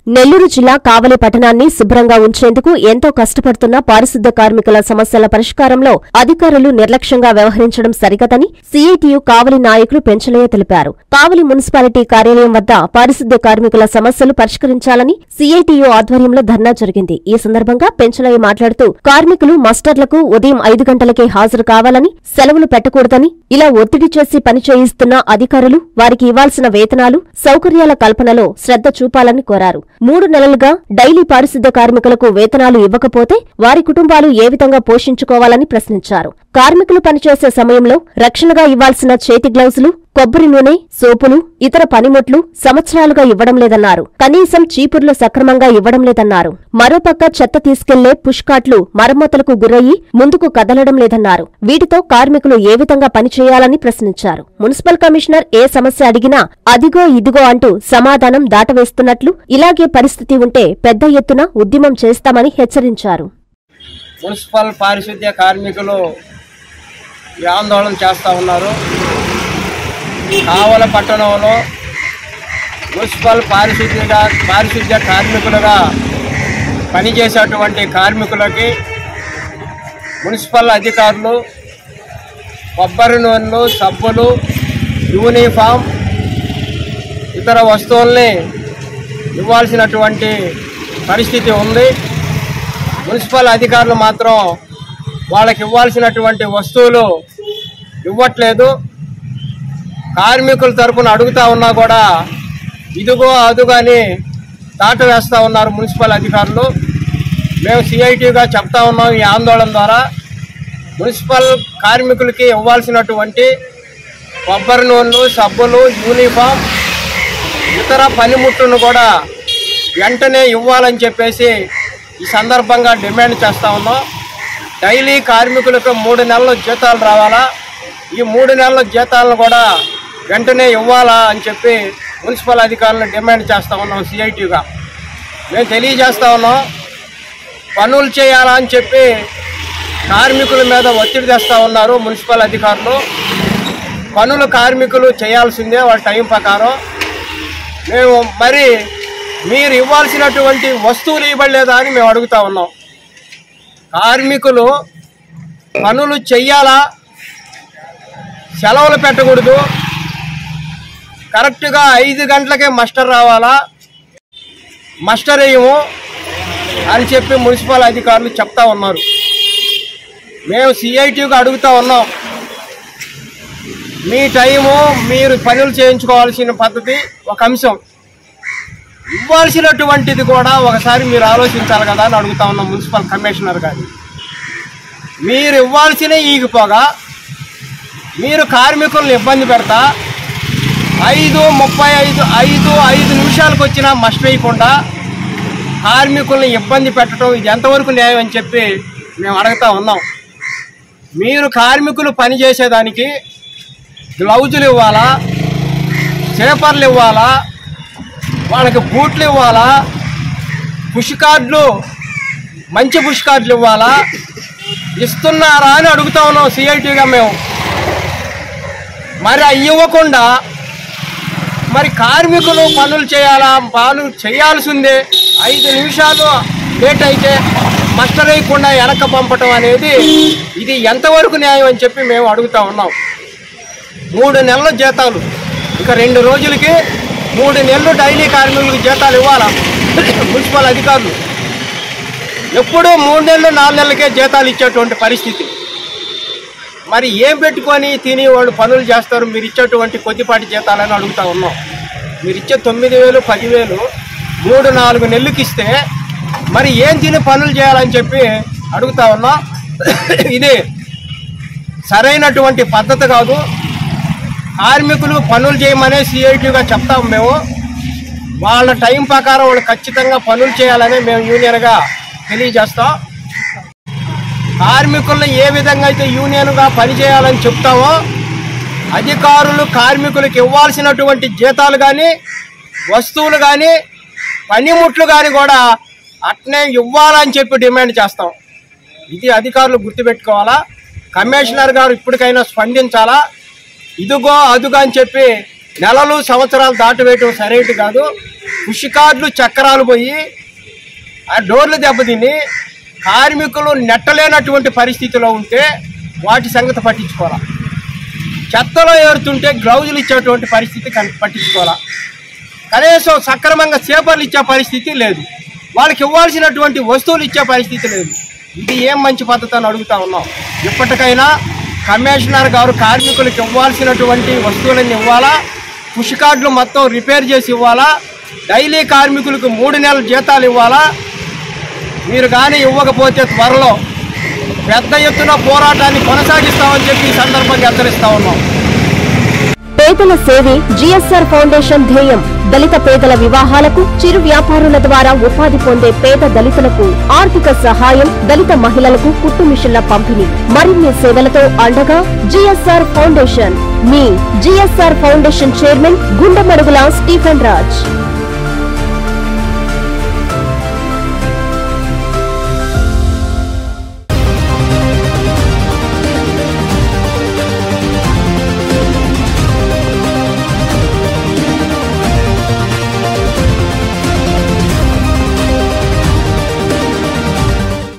నెల్లూరు జిల్లా కావలి పట్టణాన్ని శుభ్రంగా ఉంచేందుకు ఎంతో కష్టపడుతున్న పారిశుద్ధ కార్మికుల సమస్యల పరిష్కారంలో అధికారులు నిర్లక్ష్యంగా వ్యవహరించడం సరికదని సీఐటియు కావలి నాయకులు పెంచలయ్య తెలిపారు కావలి మున్సిపాలిటీ కార్యాలయం వద్ద పారిశుద్ధ కార్మికుల సమస్యలు పరిష్కరించాలని సీఐటియు ఆధ్వర్యంలో ధర్నా జరిగింది ఈ సందర్భంగా పెంచలయ్య మాట్లాడుతూ కార్మికులు మస్టర్లకు ఉదయం ఐదు గంటలకే హాజరు కావాలని సెలవులు పెట్టకూడదని ఇలా ఒత్తిడి చేసి పని చేయిస్తున్న అధికారులు వారికి ఇవ్వాల్సిన వేతనాలు సౌకర్యాల కల్పనలో శ్రద్ధ చూపాలని కోరారు మూడు నెలలుగా డైలీ పారిశుద్ధ కార్మికులకు వేతనాలు ఇవ్వకపోతే వారి కుటుంబాలు ఏ విధంగా పోషించుకోవాలని ప్రశ్నించారు కార్మికులు పనిచేసే సమయంలో రక్షణగా ఇవ్వాల్సిన చేతి గ్లౌజులు కొబ్బరి నూనె సోపులు ఇతర పనిముట్లు సంవత్సరాలుగా ఇవ్వడం లేదన్నారు కనీసం చీపుర్లు సక్రమంగా ఇవ్వడం లేదన్నారు మరోపక్క చెత్త తీసుకెళ్లే పుష్కాట్లు మరమ్మతులకు గురయ్యి ముందుకు కదలడం లేదన్నారు వీటితో కార్మికులు ఏ విధంగా పనిచేయాలని ప్రశ్నించారు మున్సిపల్ కమిషనర్ ఏ సమస్య అడిగినా అదిగో ఇదిగో అంటూ సమాధానం దాటవేస్తున్నట్లు ఇలాగే పరిస్థితి ఉంటే పెద్ద ఎత్తున ఉద్యమం చేస్తామని హెచ్చరించారు మున్సిపల్ పారిశుద్ధ్య కార్మికులు ఈ ఆందోళన చేస్తూ ఉన్నారు కావల పట్టణంలో మున్సిపల్ పారిశుద్ధ్యగా పారిశుద్ధ్య కార్మికులుగా పనిచేసేటువంటి కార్మికులకి మున్సిపల్ అధికారులు కొబ్బరి నూనెలు సబ్బులు యూనిఫామ్ ఇతర వస్తువుల్ని ఇవ్వాల్సినటువంటి పరిస్థితి ఉంది మున్సిపల్ అధికారులు మాత్రం వాళ్ళకి ఇవ్వాల్సినటువంటి వస్తువులు ఇవ్వట్లేదు కార్మికుల తరపున అడుగుతా ఉన్నా కూడా ఇదిగో అదుగో అని దాట వేస్తూ ఉన్నారు మున్సిపల్ అధికారులు మేము సిఐటిగా చెప్తా ఉన్నాం ఈ ఆందోళన ద్వారా మున్సిపల్ కార్మికులకి ఇవ్వాల్సినటువంటి కొబ్బరి నూనెలు సబ్బులు యూనిఫామ్ ఇతర పనిముట్లను కూడా వెంటనే ఇవ్వాలని చెప్పేసి ఈ సందర్భంగా డిమాండ్ చేస్తా ఉన్నాం డైలీ కార్మికులకు మూడు నెలల జీతాలు రావాలా ఈ మూడు నెలల జీతాలను కూడా వెంటనే ఇవ్వాలా అని చెప్పి మున్సిపల్ అధికారులను డిమాండ్ చేస్తా ఉన్నాం సిఐటిగా మేము తెలియజేస్తా ఉన్నాం పనులు చేయాలా అని చెప్పి కార్మికుల మీద ఒత్తిడి తెస్తా ఉన్నారు మున్సిపల్ అధికారులు పనులు కార్మికులు చేయాల్సిందే వాళ్ళ టైం ప్రకారం మేము మరి మీరు ఇవ్వాల్సినటువంటి వస్తువులు ఇవ్వలేదా అని మేము అడుగుతా ఉన్నాం కార్మికులు పనులు చెయ్యాలా సెలవులు పెట్టకూడదు కరెక్ట్గా ఐదు గంటలకే మస్టర్ రావాలా మస్టర్ వేయము అని చెప్పి మున్సిపల్ అధికారులు చెప్తా ఉన్నారు మేము సిఐటికి అడుగుతా ఉన్నాం మీ టైము మీరు పనులు చేయించుకోవాల్సిన పద్ధతి ఒక అంశం ఇవ్వాల్సినటువంటిది కూడా ఒకసారి మీరు ఆలోచించాలి కదా అని అడుగుతా ఉన్నాం మున్సిపల్ కమిషనర్ గారిని మీరు ఇవ్వాల్సిన ఈగిపోగా మీరు కార్మికులను ఇబ్బంది పెడతా ఐదు ముప్పై ఐదు ఐదు ఐదు నిమిషాలకు వచ్చినా మస్ట్ వేయకుండా కార్మికుల్ని ఇబ్బంది పెట్టడం ఇది ఎంతవరకు న్యాయం అని చెప్పి మేము అడుగుతా ఉన్నాం మీరు కార్మికులు పనిచేసేదానికి గ్లౌజులు ఇవ్వాలా పేపర్లు ఇవ్వాలా వాళ్ళకి బూట్లు ఇవ్వాలా పుష్ కార్డులు మంచి పుష్ కార్డులు ఇవ్వాలా ఇస్తున్నారా అని అడుగుతా ఉన్నాం సిఐటిగా మేము మరి అవి ఇవ్వకుండా మరి కార్మికులు పనులు చేయాలా పనులు చేయాల్సిందే ఐదు నిమిషాలు లేట్ అయితే మస్టర్ వేయకుండా వెనక పంపటం అనేది ఇది ఎంతవరకు న్యాయం అని చెప్పి మేము అడుగుతా ఉన్నాం మూడు నెలల జీతాలు ఇక రెండు రోజులకి మూడు నెలలు డైలీ కార్మికులకు జీతాలు ఇవ్వాలా మున్సిపల్ అధికారులు ఎప్పుడూ మూడు నెలలు నాలుగు నెలలకే జీతాలు ఇచ్చేటువంటి పరిస్థితి మరి ఏం పెట్టుకొని తిని వాళ్ళు పనులు చేస్తారు మీరు ఇచ్చేటువంటి కొద్దిపాటి జీతాలని అడుగుతా ఉన్నాం మీరు ఇచ్చే తొమ్మిది వేలు పదివేలు మూడు నాలుగు నెలలకి ఇస్తే మరి ఏం తిని పనులు చేయాలని చెప్పి అడుగుతా ఉన్నాం ఇది సరైనటువంటి పద్ధతి కాదు కార్మికులు పనులు చేయమనే సిఐటిగా చెప్తాం మేము వాళ్ళ టైం ప్రకారం వాళ్ళు ఖచ్చితంగా పనులు చేయాలని మేము యూనియన్గా తెలియజేస్తాం కార్మికులను ఏ విధంగా అయితే యూనియన్గా పనిచేయాలని చెప్తామో అధికారులు కార్మికులకు ఇవ్వాల్సినటువంటి జీతాలు కానీ వస్తువులు కానీ పనిముట్లు కానీ కూడా అట్నే ఇవ్వాలని చెప్పి డిమాండ్ చేస్తాం ఇది అధికారులు గుర్తుపెట్టుకోవాలా కమిషనర్ గారు ఇప్పటికైనా స్పందించాలా ఇదిగో అదుగో అని చెప్పి నెలలు సంవత్సరాలు దాటివేయటం సరైనది కాదు పుష్ కార్డులు చక్రాలు పోయి ఆ డోర్లు దెబ్బతిని కార్మికులు నెట్టలేనటువంటి పరిస్థితిలో ఉంటే వాటి సంగతి పట్టించుకోవాలా చెత్తలో ఏరుతుంటే గ్లౌజులు ఇచ్చేటువంటి పరిస్థితి కన్- పట్టించుకోవాలా కనీసం సక్రమంగా సేపర్లు ఇచ్చే పరిస్థితి లేదు వాళ్ళకి ఇవ్వాల్సినటువంటి వస్తువులు ఇచ్చే పరిస్థితి లేదు ఇది ఏం మంచి పద్ధతి అని అడుగుతా ఉన్నాం ఇప్పటికైనా కమిషనర్ గారు కార్మికులకు ఇవ్వాల్సినటువంటి వస్తువులను ఇవ్వాలా పుష్ కార్డులు మొత్తం రిపేర్ చేసి ఇవ్వాలా డైలీ కార్మికులకు మూడు నెలల జీతాలు ఇవ్వాలా మీరు కానీ ఇవ్వకపోతే త్వరలో పెద్ద ఎత్తున పోరాటాన్ని కొనసాగిస్తామని చెప్పి ఈ సందర్భంగా హెచ్చరిస్తా ఉన్నాం పేదల సేవే జిఎస్ఆర్ ఫౌండేషన్ ధ్యేయం దళిత పేదల వివాహాలకు చిరు వ్యాపారుల ద్వారా ఉపాధి పొందే పేద దళితులకు ఆర్థిక సహాయం దళిత మహిళలకు కుట్టు మిషన్ల పంపిణీ మరిన్ని సేవలతో అండగా జిఎస్ఆర్ ఫౌండేషన్ మీ GSR foundation chairman Gundamadugula Stephen Raj